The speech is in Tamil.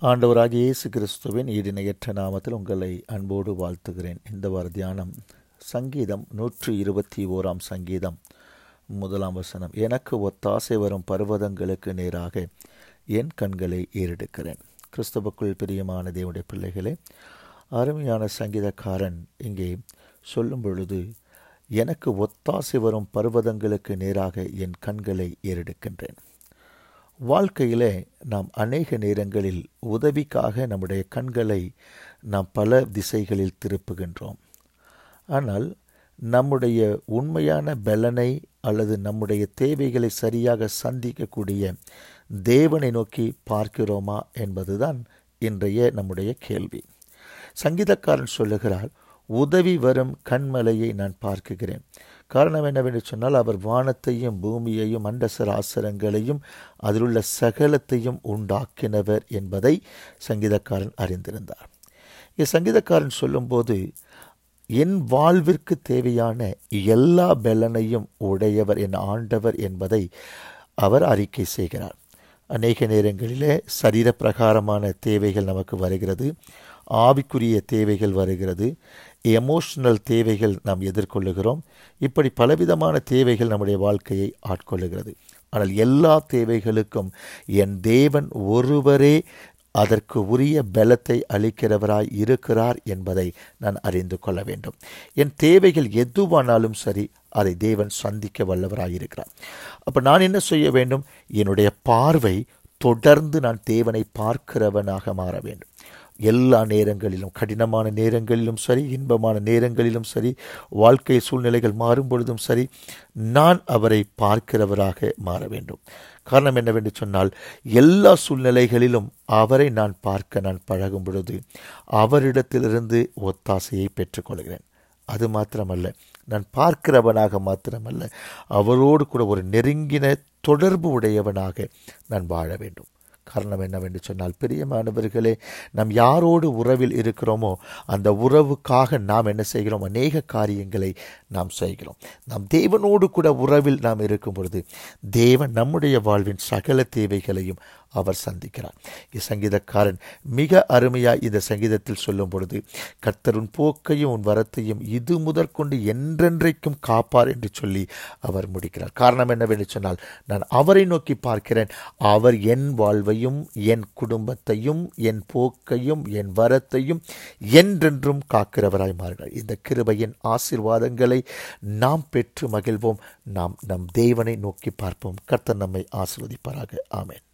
ஆண்டவராகிய இயேசு கிறிஸ்துவின் ஈடிணையற்ற நாமத்தில் உங்களை அன்போடு வாழ்த்துகிறேன் இந்த வார தியானம் சங்கீதம் நூற்றி இருபத்தி ஓராம் சங்கீதம் முதலாம் வசனம் எனக்கு ஒத்தாசை வரும் பர்வதங்களுக்கு நேராக என் கண்களை ஏறெடுக்கிறேன் கிறிஸ்தவுக்குள் பிரியமான தேவனுடைய பிள்ளைகளே அருமையான சங்கீதக்காரன் இங்கே சொல்லும் பொழுது எனக்கு ஒத்தாசை வரும் பர்வதங்களுக்கு நேராக என் கண்களை ஏறெடுக்கின்றேன் வாழ்க்கையிலே நாம் அநேக நேரங்களில் உதவிக்காக நம்முடைய கண்களை நாம் பல திசைகளில் திருப்புகின்றோம் ஆனால் நம்முடைய உண்மையான பலனை அல்லது நம்முடைய தேவைகளை சரியாக சந்திக்கக்கூடிய தேவனை நோக்கி பார்க்கிறோமா என்பதுதான் இன்றைய நம்முடைய கேள்வி சங்கீதக்காரன் சொல்லுகிறார் உதவி வரும் கண்மலையை நான் பார்க்குகிறேன் காரணம் என்னவென்று சொன்னால் அவர் வானத்தையும் பூமியையும் அண்டசர ஆசரங்களையும் அதிலுள்ள சகலத்தையும் உண்டாக்கினவர் என்பதை சங்கீதக்காரன் அறிந்திருந்தார் இங்கே சங்கீதக்காரன் சொல்லும்போது என் வாழ்விற்கு தேவையான எல்லா பலனையும் உடையவர் என் ஆண்டவர் என்பதை அவர் அறிக்கை செய்கிறார் அநேக நேரங்களிலே சரீர பிரகாரமான தேவைகள் நமக்கு வருகிறது ஆவிக்குரிய தேவைகள் வருகிறது எமோஷனல் தேவைகள் நாம் எதிர்கொள்ளுகிறோம் இப்படி பலவிதமான தேவைகள் நம்முடைய வாழ்க்கையை ஆட்கொள்ளுகிறது ஆனால் எல்லா தேவைகளுக்கும் என் தேவன் ஒருவரே அதற்கு உரிய பலத்தை அளிக்கிறவராய் இருக்கிறார் என்பதை நான் அறிந்து கொள்ள வேண்டும் என் தேவைகள் எதுவானாலும் சரி அதை தேவன் சந்திக்க வல்லவராய் இருக்கிறார் அப்போ நான் என்ன செய்ய வேண்டும் என்னுடைய பார்வை தொடர்ந்து நான் தேவனை பார்க்கிறவனாக மாற வேண்டும் எல்லா நேரங்களிலும் கடினமான நேரங்களிலும் சரி இன்பமான நேரங்களிலும் சரி வாழ்க்கை சூழ்நிலைகள் மாறும் பொழுதும் சரி நான் அவரை பார்க்கிறவராக மாற வேண்டும் காரணம் என்னவென்று சொன்னால் எல்லா சூழ்நிலைகளிலும் அவரை நான் பார்க்க நான் பழகும் பொழுது அவரிடத்திலிருந்து ஒத்தாசையை பெற்றுக்கொள்கிறேன் அது மாத்திரமல்ல நான் பார்க்கிறவனாக மாத்திரமல்ல அவரோடு கூட ஒரு நெருங்கின தொடர்பு உடையவனாக நான் வாழ வேண்டும் காரணம் என்னவென்று சொன்னால் பிரியமானவர்களே நாம் யாரோடு உறவில் இருக்கிறோமோ அந்த உறவுக்காக நாம் என்ன செய்கிறோம் அநேக காரியங்களை நாம் செய்கிறோம் நாம் தேவனோடு கூட உறவில் நாம் இருக்கும் பொழுது தேவன் நம்முடைய வாழ்வின் சகல தேவைகளையும் அவர் சந்திக்கிறார் சங்கீதக்காரன் மிக அருமையாய் இந்த சங்கீதத்தில் சொல்லும் பொழுது கர்த்தருன் போக்கையும் உன் வரத்தையும் இது முதற்கொண்டு என்றென்றைக்கும் காப்பார் என்று சொல்லி அவர் முடிக்கிறார் காரணம் என்னவென்று சொன்னால் நான் அவரை நோக்கி பார்க்கிறேன் அவர் என் வாழ்வையும் என் குடும்பத்தையும் என் போக்கையும் என் வரத்தையும் என்றென்றும் காக்கிறவராய் மாறுகிறார் இந்த கிருபையின் ஆசிர்வாதங்களை நாம் பெற்று மகிழ்வோம் நாம் நம் தேவனை நோக்கி பார்ப்போம் கர்த்தர் நம்மை ஆசிர்வதிப்பாராக ஆமேன்